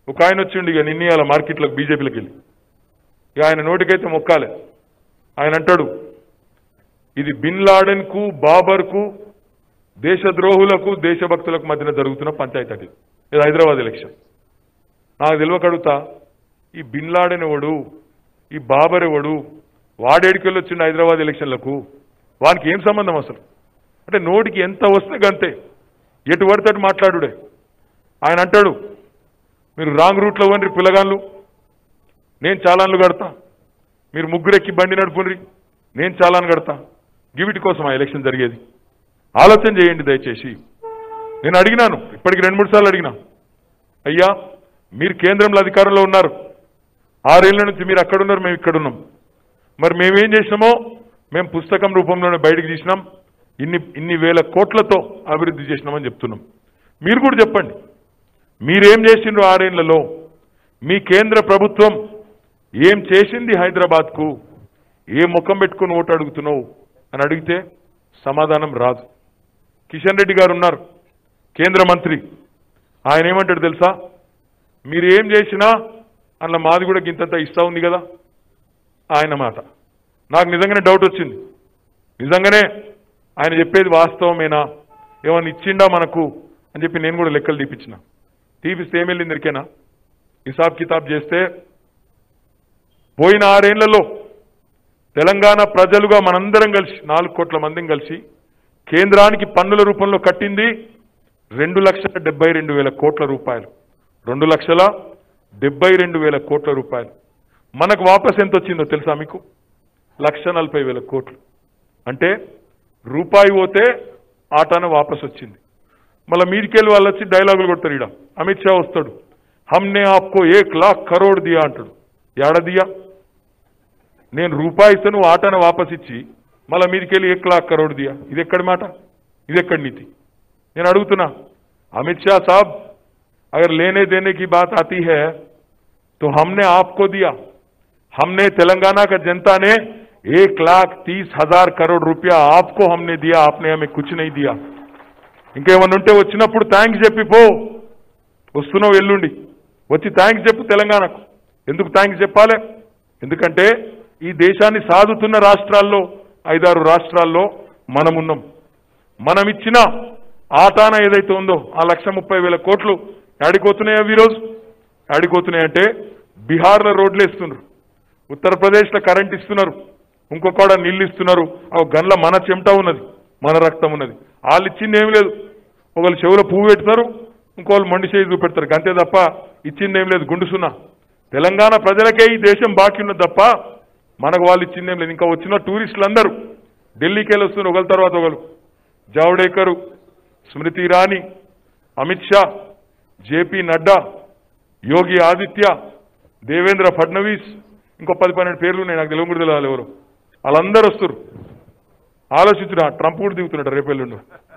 ఒక ఆయన వచ్చిండు ఇక నిన్న మార్కెట్లోకి బీజేపీలోకి వెళ్ళి ఇక ఆయన నోటికైతే మొక్కాలే ఆయన అంటాడు ఇది బిన్ లాడెన్కు బాబర్కు దేశద్రోహులకు దేశభక్తులకు మధ్యన జరుగుతున్న పంచాయతీ అది ఇది హైదరాబాద్ ఎలక్షన్ నాకు తెలియక అడుగుతా ఈ బిన్ లాడెన్ ఎవడు ఈ బాబర్ ఎవడు వాడేడికెళ్ళి వచ్చిండు హైదరాబాద్ ఎలక్షన్లకు వానికి ఏం సంబంధం అసలు అంటే నోటికి ఎంత వస్తే గంతే ఎటు పడితే అటు మాట్లాడుడే ఆయన అంటాడు మీరు రాంగ్ రూట్లో పోండి పిల్లగాళ్ళు నేను చాలాన్లు కడతా మీరు ముగ్గురెక్కి బండి నడుపుండ్రి నేను చాలాన్ కడతా గివిటి కోసం ఆ ఎలక్షన్ జరిగేది ఆలోచన చేయండి దయచేసి నేను అడిగినాను ఇప్పటికి రెండు మూడు సార్లు అడిగినా అయ్యా మీరు కేంద్రంలో అధికారంలో ఉన్నారు ఆరేళ్ల నుంచి మీరు అక్కడ ఉన్నారు మేము ఇక్కడ ఉన్నాం మరి మేమేం చేసినామో మేము పుస్తకం రూపంలోనే బయటకు తీసినాం ఇన్ని ఇన్ని వేల కోట్లతో అభివృద్ధి చేసినామని చెప్తున్నాం మీరు కూడా చెప్పండి మీరేం చేసిండ్రు ఆరేళ్లలో మీ కేంద్ర ప్రభుత్వం ఏం చేసింది హైదరాబాద్కు ఏ ముఖం పెట్టుకుని ఓటు అడుగుతున్నావు అని అడిగితే సమాధానం రాదు కిషన్ రెడ్డి గారు ఉన్నారు కేంద్ర మంత్రి ఆయన ఏమంటాడు తెలుసా మీరు ఏం చేసినా అందులో మాది కూడా గింతంత ఇస్తా ఉంది కదా ఆయన మాట నాకు నిజంగానే డౌట్ వచ్చింది నిజంగానే ఆయన చెప్పేది వాస్తవమేనా ఏమన్నా ఇచ్చిండా మనకు అని చెప్పి నేను కూడా లెక్కలు తీపిచ్చిన తీపిస్తే ఏం వెళ్ళింది ఇరికేనా హిసాబ్ కితాబ్ చేస్తే పోయిన ఆరేళ్లలో తెలంగాణ ప్రజలుగా మనందరం కలిసి నాలుగు కోట్ల మందిని కలిసి కేంద్రానికి పన్నుల రూపంలో కట్టింది రెండు లక్షల డెబ్బై రెండు వేల కోట్ల రూపాయలు రెండు లక్షల డెబ్బై రెండు వేల కోట్ల రూపాయలు మనకు వాపస్ ఎంత వచ్చిందో తెలుసా మీకు లక్ష నలభై వేల కోట్లు అంటే రూపాయి పోతే ఆటాన వాపస్ వచ్చింది మళ్ళీ మీదికెళ్ళి వాళ్ళు వచ్చి డైలాగులు కొడతారు ఈడ అమిత్ షా వస్తాడు హమ్నే ఆప్కో ఏక్ లాక్ కరోడ్ దియా అంటాడు ఏడ దియా నేను రూపాయి ఇస్తే నువ్వు ఆటన వాపస్ ఇచ్చి మళ్ళీ మీదికెళ్ళి ఏక్ లాక్ కరోడ్ దియా ఇది ఎక్కడి మాట ఇది ఎక్కడి నీతి నేను అడుగుతున్నా అమిత్ షా సాబ్ अगर लेने देने की बात आती है तो हमने आपको दिया हमने तेलंगाना का जनता ने एक लाख तीस हजार करोड़ रुपया आपको हमने दिया आपने हमें कुछ नहीं दिया ఇంకేమన్నా ఉంటే వచ్చినప్పుడు థ్యాంక్స్ చెప్పి పో వస్తున్నావు ఎల్లుండి వచ్చి థ్యాంక్స్ చెప్పు తెలంగాణకు ఎందుకు థ్యాంక్స్ చెప్పాలి ఎందుకంటే ఈ దేశాన్ని సాదుతున్న రాష్ట్రాల్లో ఐదారు రాష్ట్రాల్లో మనమున్నాం మనం ఇచ్చిన ఆటాన ఏదైతే ఉందో ఆ లక్ష ముప్పై వేల కోట్లు యాడిపోతున్నాయా ఈరోజు యాడిపోతున్నాయంటే బీహార్లో రోడ్లు ఇస్తున్నారు ఉత్తరప్రదేశ్లో కరెంట్ ఇస్తున్నారు ఇంకొకడ నీళ్ళు ఇస్తున్నారు ఆ గన్ల మన చెమట ఉన్నది మన రక్తం ఉన్నది వాళ్ళు ఇచ్చింది ఏం లేదు ఒకళ్ళు చెవులో పువ్వు పెడతారు ఇంకోళ్ళు మండి చేయి చూపెడతారు అంతే తప్ప ఇచ్చింది ఏం లేదు గుండు సున్నా తెలంగాణ ప్రజలకే ఈ దేశం బాకీ ఉన్నది తప్ప మనకు వాళ్ళు ఇచ్చింది ఏం లేదు ఇంకా వచ్చిన టూరిస్టులు అందరూ ఢిల్లీకి వెళ్ళి వస్తున్నారు ఒకరి తర్వాత ఒకరు జావడేకరు స్మృతి ఇరానీ అమిత్ షా జేపీ నడ్డా యోగి ఆదిత్య దేవేంద్ర ఫడ్నవీస్ ఇంకో పది పన్నెండు పేర్లు ఉన్నాయి నాకు తెలియదు కూడా తెలియాలి ఎవరు వాళ్ళందరూ వస్తారు ఆలోచించురా ట్రంప్ కూడా దిగుతున్నాడు రేపు ఎల్లుండు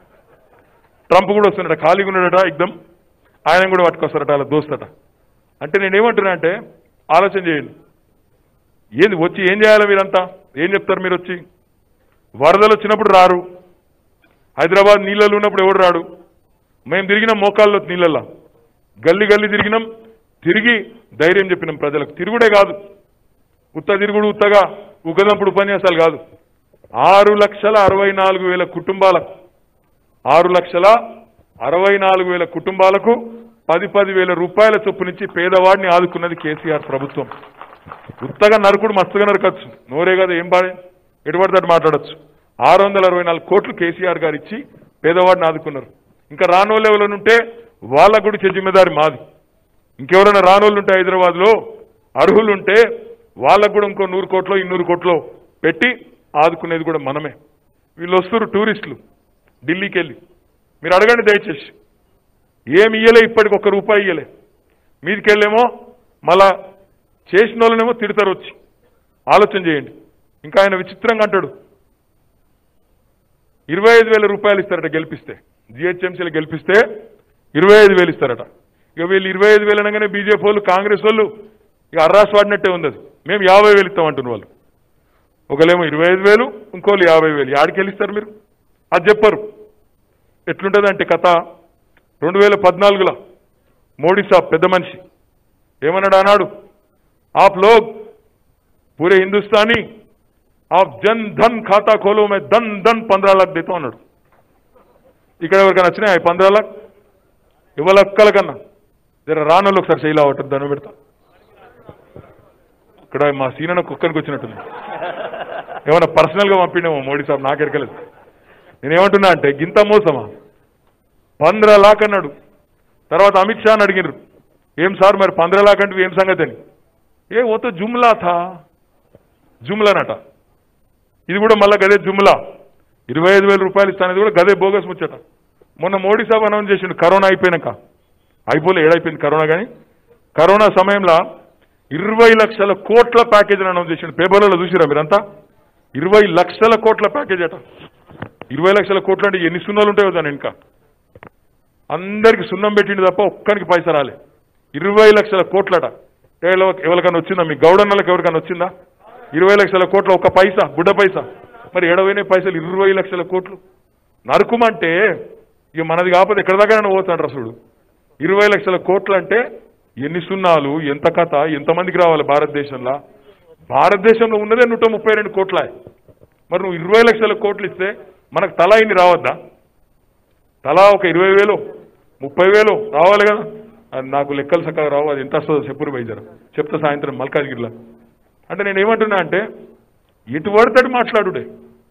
ట్రంప్ కూడా వస్తున్నాడు ఖాళీగా ఉన్నాడట ఎగ్దం ఆయన కూడా పట్టుకొస్తారట అలా దోస్తట అంటే నేనేమంటున్నా అంటే ఆలోచన చేయండి ఏంది వచ్చి ఏం చేయాలి మీరంతా ఏం చెప్తారు మీరు వచ్చి వరదలు వచ్చినప్పుడు రారు హైదరాబాద్ నీళ్ళలో ఉన్నప్పుడు ఎవడు రాడు మేము తిరిగినాం మోకాల్లో నీళ్ళల్లో గల్లి గల్లి తిరిగినాం తిరిగి ధైర్యం చెప్పినాం ప్రజలకు తిరుగుడే కాదు ఉత్త తిరుగుడు ఉత్తగా ఉగదంపుడు ఉపన్యాసాలు కాదు ఆరు లక్షల అరవై నాలుగు వేల కుటుంబాలకు ఆరు లక్షల అరవై నాలుగు వేల కుటుంబాలకు పది పది వేల రూపాయల చొప్పునిచ్చి పేదవాడిని ఆదుకున్నది కేసీఆర్ ప్రభుత్వం ఉత్తగా నరకుడు మస్తుగా నరకచ్చు నోరే కదా ఏం బాడే ఎటుపడితే అటు మాట్లాడచ్చు ఆరు వందల అరవై నాలుగు కోట్లు కేసీఆర్ గారు ఇచ్చి పేదవాడిని ఆదుకున్నారు ఇంకా రానోళ్ళు ఎవరైనా ఉంటే వాళ్ళకు కూడా ఇచ్చే జిమ్మెదారి మాది ఇంకెవరైనా రానోళ్ళు ఉంటే హైదరాబాద్లో అర్హులు ఉంటే వాళ్ళకు కూడా ఇంకో నూరు కోట్లో ఇన్నూరు కోట్లో పెట్టి ఆదుకునేది కూడా మనమే వీళ్ళు వస్తారు టూరిస్టులు ఢిల్లీకి వెళ్ళి మీరు అడగండి దయచేసి ఏమి ఇయ్యలే ఇప్పటికి ఒక్క రూపాయి ఇయ్యలే మీదికెళ్ళేమో మళ్ళా చేసిన వాళ్ళనేమో తిడతారు వచ్చి ఆలోచన చేయండి ఇంకా ఆయన విచిత్రంగా అంటాడు ఇరవై ఐదు వేల రూపాయలు ఇస్తారట గెలిపిస్తే జిహెచ్ఎంసీలు గెలిపిస్తే ఇరవై ఐదు వేలు ఇస్తారట ఇక వీళ్ళు ఇరవై ఐదు వేలు అనగానే బీజేపీ వాళ్ళు కాంగ్రెస్ వాళ్ళు ఇక అర్రాస్ వాడినట్టే ఉంది అది మేము యాభై వేలు ఇస్తామంటున్న వాళ్ళు ఒకళ్ళేమో ఇరవై ఐదు వేలు ఇంకోళ్ళు యాభై వేలు యాడికి వెళ్ళిస్తారు మీరు అది చెప్పరు ఎట్లుంటుందంటే కథ రెండు వేల పద్నాలుగులో మోడీ సాబ్ పెద్ద మనిషి ఏమన్నాడు అన్నాడు आप लोग पूरे हिंदुस्तानी आप जन धन खाता खोलो मैं धन धन पंद्रह लाख देता అన్నాడు ఇక్కడ ఎవరికైనా వచ్చినాయి పంద్రా లాక్ ఇవ్వలక్కల కన్నా జర రానోళ్ళు ఒకసారి శైలా ఒకటి దండం పెడతా ఇక్కడ మా సీనన్న కుక్కనికి వచ్చినట్టుంది ఏమన్నా పర్సనల్ గా పంపిండేమో మోడీ సాబ్ నాకెరకలేదు నేనేమంటున్నా అంటే గింత మోసమా పంద్ర లాక్ అన్నాడు తర్వాత అమిత్ షా అని అడిగినారు ఏం సార్ మరి పంద్ర లాక్ అంటే ఏం సంగతి అని ఏ ఓతో జుమ్లా థా జుమ్లానట ఇది కూడా మళ్ళా గదే జుమ్లా ఇరవై ఐదు వేల రూపాయలు ఇస్తానది కూడా గదే బోగస్ ముచ్చట మొన్న మోడీ సాబ్ అనౌన్స్ చేసిండు కరోనా అయిపోయినాక అయిపోలే ఏడైపోయింది కరోనా కానీ కరోనా సమయంలో ఇరవై లక్షల కోట్ల ప్యాకేజ్ అనౌన్స్ చేసిండు పేపర్లలో చూసిరా మీరంతా ఇరవై లక్షల కోట్ల ప్యాకేజ్ అట ఇరవై లక్షల కోట్లు అంటే ఎన్ని సున్నాలు ఉంటాయో దాని ఇంకా అందరికి సున్నం పెట్టిండు తప్ప ఒక్కరికి పైసా రాలే ఇరవై లక్షల కోట్లట ఎవరి- ఎవరికన్నా వచ్చిందా మీ గౌడన్నలకు ఎవరికన్నా వచ్చిందా ఇరవై లక్షల కోట్ల ఒక్క పైసా గుడ్డ పైసా మరి ఎడవైన పైసలు ఇరవై లక్షల కోట్లు నరుకుమంటే ఇక మనది కాకపోతే ఎక్కడ దగ్గర పోతాడు రసుడు ఇరవై లక్షల కోట్లు అంటే ఎన్ని సున్నాలు ఎంత కథ ఎంతమందికి రావాలి భారతదేశంలో భారతదేశంలో ఉన్నదే నూట ముప్పై రెండు కోట్ల మరి నువ్వు ఇరవై లక్షల కోట్లు ఇస్తే మనకు తలా ఇన్ని రావద్దా తలా ఒక ఇరవై వేలు ముప్పై వేలు రావాలి కదా అది నాకు లెక్కలు చక్కగా రావు అది ఎంత వస్తుందో చెప్పురు బయలుదేరు చెప్తా సాయంత్రం మల్కాజ్గిరిలో అంటే నేను ఏమంటున్నా అంటే ఎటు పడతాడు మాట్లాడుడే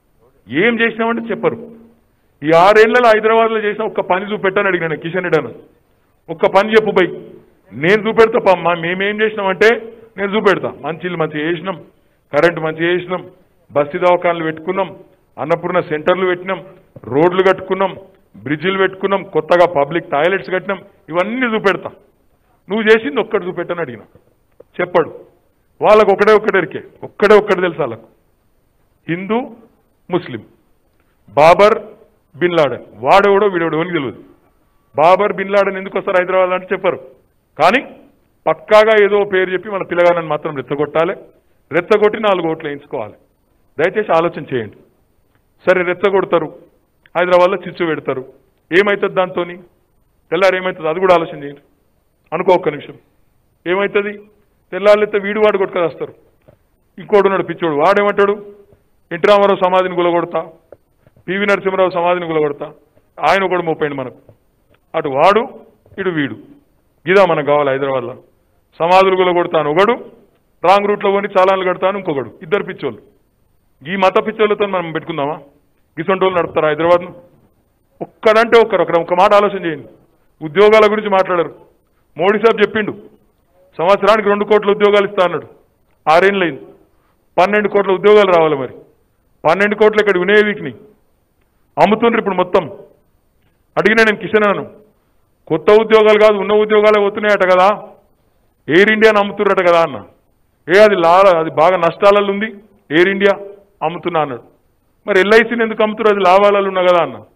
ఏం చేసినామంటే చెప్పరు ఈ ఆరేళ్లలో హైదరాబాద్లో చేసిన ఒక్క పని చూపెట్టాను అడిగినాను కిషన్ రెడ్డి అన్న ఒక్క పని చెప్పు బై నేను చూపెడతా పమ్మా మేమేం చేసినామంటే నేను చూపెడతా మంచిలు మంచిగా చేసినాం కరెంటు మంచిగా చేసినాం బస్సు దవాఖానలు పెట్టుకున్నాం అన్నపూర్ణ సెంటర్లు పెట్టినాం రోడ్లు కట్టుకున్నాం బ్రిడ్జిలు పెట్టుకున్నాం కొత్తగా పబ్లిక్ టాయిలెట్స్ కట్టినాం ఇవన్నీ చూపెడతా నువ్వు చేసింది ఒక్కటి చూపెట్టని అడిగిన చెప్పాడు వాళ్ళకు ఒకటే ఒక్కడరికే ఒక్కడే ఒక్కటి తెలుసు వాళ్ళకు హిందూ ముస్లిం బాబర్ బిన్ లాడన్ వాడెవడో వీడెవడో అని తెలియదు బాబర్ బిన్ లాడన్ ఎందుకు వస్తారు హైదరాబాద్ అంటే చెప్పరు కానీ పక్కాగా ఏదో పేరు చెప్పి మన పిల్లగానని మాత్రం రెచ్చగొట్టాలి రెచ్చగొట్టి నాలుగు ఓట్లు వేయించుకోవాలి దయచేసి ఆలోచన చేయండి సరే రెచ్చగొడతారు హైదరాబాద్లో చిచ్చు పెడతారు ఏమవుతుంది దాంతో తెల్లారు ఏమవుతుంది అది కూడా ఆలోచన చేయండి అనుకో ఒక్క నిమిషం ఏమవుతుంది తెల్లారితే వీడు వాడు కొట్టుకొస్తారు ఇంకోడు ఉన్నాడు పిచ్చోడు వాడేమంటాడు ఎన్టీ రామారావు సమాధిని గులగొడతా పివి నరసింహరావు సమాధిని గులగొడతా ఆయన ఒకడు మోపోయింది మనకు అటు వాడు ఇటు వీడు ఇదా మనకు కావాలి హైదరాబాద్లో సమాధులు గులగొడతాను ఒకడు రాంగ్ రూట్లో కొని చాలాన్లు కడతాను ఇంకొకడు ఇద్దరు పిచ్చోళ్ళు ఈ మత పిచ్చోళ్ళతో మనం పెట్టుకుందామా గిసొంటోళ్ళు నడుపుతారా హైదరాబాద్ను ఒక్కడంటే ఒక్కరు ఒకరు ఒక మాట ఆలోచన చేయండి ఉద్యోగాల గురించి మాట్లాడరు మోడీ సాబ్ చెప్పిండు సంవత్సరానికి రెండు కోట్ల ఉద్యోగాలు ఇస్తా అన్నాడు ఆరేళ్ళైంది పన్నెండు కోట్ల ఉద్యోగాలు రావాలి మరి పన్నెండు కోట్లు ఇక్కడ వినయవీక్ని అమ్ముతుండ్రు ఇప్పుడు మొత్తం అడిగినా నేను కిషన్ అన్నాను కొత్త ఉద్యోగాలు కాదు ఉన్న ఉద్యోగాలే పోతున్నాయట కదా ఎయిర్ ఇండియాని అమ్ముతుర్రట కదా అన్న ఏ అది లా అది బాగా నష్టాలలో ఉంది ఎయిర్ ఇండియా అమ్ముతున్నా అన్నాడు మరి ఎల్ఐసిని ఎందుకు అమ్ముతున్నారు అది లాభాలలో ఉన్నా కదా అన్న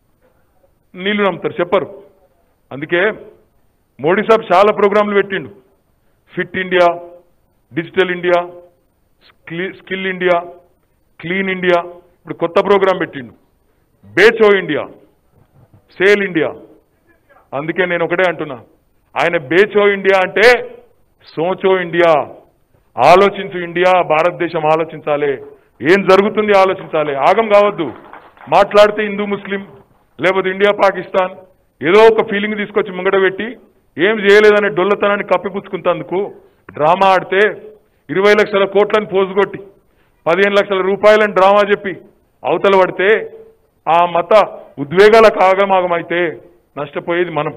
నీళ్లు నమ్ముతారు చెప్పరు అందుకే మోడీ సాబ్ చాలా ప్రోగ్రాంలు పెట్టిండు fit India digital India skill skill India clean India ఇప్పుడు కొత్త ప్రోగ్రాం పెట్టిండు బేచో ఇండియా సేల్ ఇండియా అందుకే నేను ఒకటే అంటున్నా ఆయన బేచో ఇండియా అంటే సోచో ఇండియా ఆలోచించు ఇండియా భారతదేశం ఆలోచించాలి ఏం జరుగుతుంది ఆలోచించాలి ఆగం కావద్దు మాట్లాడితే హిందూ ముస్లిం లేకపోతే ఇండియా పాకిస్తాన్ ఏదో ఒక ఫీలింగ్ తీసుకొచ్చి ముంగట పెట్టి ఏం చేయలేదనే డొల్లతనాన్ని కప్పిపుచ్చుకుంటందుకు డ్రామా ఆడితే ఇరవై లక్షల కోట్లని పోజుకొట్టి పదిహేను లక్షల రూపాయలని డ్రామా చెప్పి అవతల పడితే ఆ మత ఉద్వేగాలకు ఆగమాగమైతే నష్టపోయేది మనం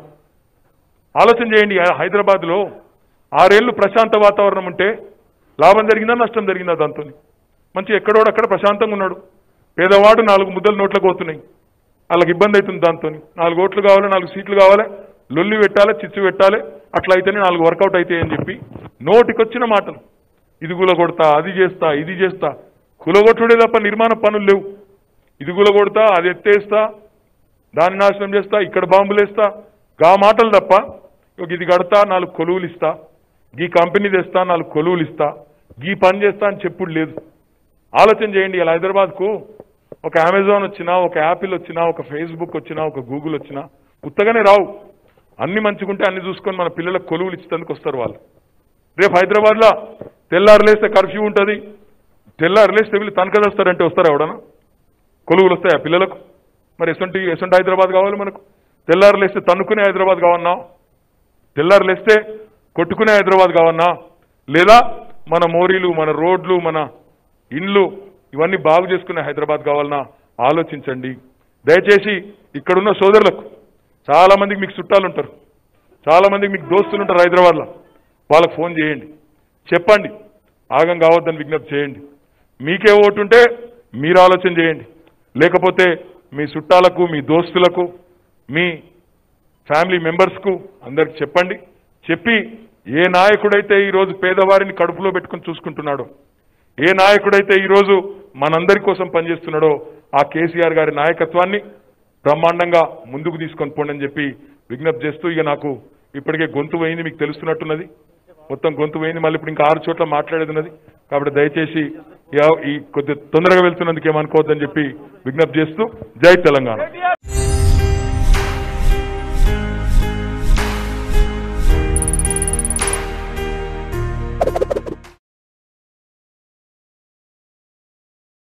ఆలోచన చేయండి హైదరాబాద్లో ఆరేళ్లు ప్రశాంత వాతావరణం ఉంటే లాభం జరిగిందా నష్టం జరిగిందా దాంతో మంచి ఎక్కడోడు అక్కడ ప్రశాంతంగా ఉన్నాడు పేదవాడు నాలుగు ముద్దలు నోట్లకు పోతున్నాయి వాళ్ళకి ఇబ్బంది అవుతుంది దాంతో నాలుగు ఓట్లు కావాలి నాలుగు సీట్లు కావాలి లొల్లి పెట్టాలి చిచ్చు పెట్టాలి అట్లా అయితేనే నాలుగు వర్కౌట్ అవుతాయి అని చెప్పి నోటికొచ్చిన మాటలు ఇది గులగొడతా అది చేస్తా ఇది చేస్తా కులగొట్టుడే తప్ప నిర్మాణ పనులు లేవు ఇది గులగొడతా అది ఎత్తేస్తా దాన్ని నాశనం చేస్తా ఇక్కడ బాంబులు వేస్తా గా మాటలు తప్ప ఇక ఇది కడతా నాలుగు కొలువులు ఇస్తా గీ కంపెనీ తెస్తా నాలుగు కొలువులు ఇస్తా గీ పని చేస్తా అని చెప్పుడు లేదు ఆలోచన చేయండి ఇలా హైదరాబాద్కు ఒక అమెజాన్ వచ్చినా ఒక యాపిల్ వచ్చినా ఒక ఫేస్బుక్ వచ్చినా ఒక గూగుల్ వచ్చినా ఉత్తగానే రావు అన్ని మంచిగుంటే అన్ని చూసుకొని మన పిల్లలకు కొలువులు ఇచ్చేందుకు వస్తారు వాళ్ళు రేపు హైదరాబాద్లో తెల్లారు లేస్తే కర్ఫ్యూ ఉంటుంది తెల్లారు లేస్తే వీళ్ళు తనకదొస్తారంటే వస్తారా ఎవడన్నా కొలువులు వస్తాయా పిల్లలకు మరి ఎసంటి ఎసంటి హైదరాబాద్ కావాలి మనకు తెల్లారు లేస్తే తన్నుకునే హైదరాబాద్ కావన్నా తెల్లారు లేస్తే కొట్టుకునే హైదరాబాద్ కావన్నా లేదా మన మోరీలు మన రోడ్లు మన ఇండ్లు ఇవన్నీ బాగు చేసుకునే హైదరాబాద్ కావాలన్నా ఆలోచించండి దయచేసి ఇక్కడున్న సోదరులకు చాలా మందికి మీకు చుట్టాలు ఉంటారు చాలా మందికి మీకు దోస్తులు ఉంటారు హైదరాబాద్లో వాళ్ళకి ఫోన్ చేయండి చెప్పండి ఆగం కావద్దని విజ్ఞప్తి చేయండి మీకే ఓటు ఉంటే మీరు ఆలోచన చేయండి లేకపోతే మీ చుట్టాలకు మీ దోస్తులకు మీ ఫ్యామిలీ మెంబర్స్కు అందరికి చెప్పండి చెప్పి ఏ నాయకుడైతే ఈరోజు పేదవారిని కడుపులో పెట్టుకుని చూసుకుంటున్నాడో ఏ నాయకుడైతే ఈరోజు మనందరి కోసం పనిచేస్తున్నాడో ఆ కేసీఆర్ గారి నాయకత్వాన్ని బ్రహ్మాండంగా ముందుకు తీసుకొని పోండి అని చెప్పి విజ్ఞప్తి చేస్తూ ఇక నాకు ఇప్పటికే గొంతు పోయింది మీకు తెలుస్తున్నట్టున్నది మొత్తం గొంతు పోయింది మళ్ళీ ఇప్పుడు ఇంకా ఆరు చోట్ల మాట్లాడేది ఉన్నది కాబట్టి దయచేసి ఈ- ఈ కొద్ది తొందరగా వెళ్తున్నందుకు ఏమనుకోవద్దని చెప్పి విజ్ఞప్తి చేస్తూ జై తెలంగాణ